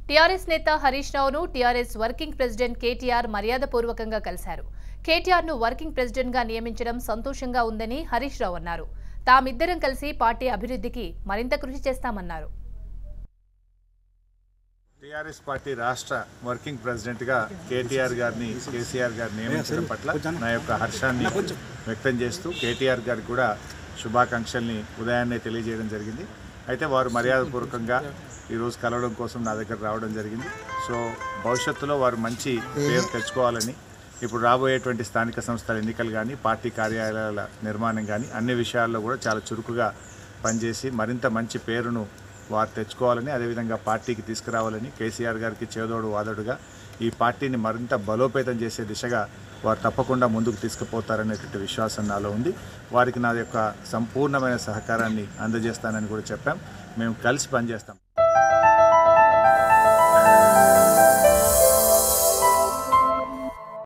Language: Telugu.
టీఆర్ఎస్ నేత హరీష్ రావును టీఆర్ఎస్ వర్కింగ్ ప్రెసిడెంట్ కేటీఆర్ మర్యాదపూర్వకంగా కలిశారు కేటీఆర్ ను వర్కింగ్ ప్రెసిడెంట్ గా నియమించడం సంతోషంగా ఉందని హరీష్ రావు అన్నారు తామిద్దరం కలిసి పార్టీ అభివృద్ధికి మరింత కృషి చేస్తామన్నారు టీఆర్ఎస్ పార్టీ రాష్ట్ర వర్కింగ్ ప్రెసిడెంట్గా కేటీఆర్ గారిని కేసీఆర్ గారిని నియమించడం పట్ల నా యొక్క హర్షాన్ని వ్యక్తం చేస్తూ కేటీఆర్ గారికి కూడా శుభాకాంక్షల్ని ఉదయాన్నే తెలియజేయడం జరిగింది అయితే వారు మర్యాదపూర్వకంగా ఈరోజు కలవడం కోసం నా దగ్గర రావడం జరిగింది సో భవిష్యత్తులో వారు మంచి పేరు తెచ్చుకోవాలని ఇప్పుడు రాబోయేటువంటి స్థానిక సంస్థల ఎన్నికలు కానీ పార్టీ కార్యాలయాల నిర్మాణం కానీ అన్ని విషయాల్లో కూడా చాలా చురుకుగా పనిచేసి మరింత మంచి పేరును వారు తెచ్చుకోవాలని అదేవిధంగా పార్టీకి తీసుకురావాలని కేసీఆర్ గారికి చేదోడు వాదోడుగా ఈ పార్టీని మరింత బలోపేతం చేసే దిశగా వారు తప్పకుండా ముందుకు తీసుకుపోతారనేటువంటి విశ్వాసం నాలో ఉంది వారికి నా యొక్క సంపూర్ణమైన సహకారాన్ని అందజేస్తానని కూడా చెప్పాం మేము కలిసి పనిచేస్తాం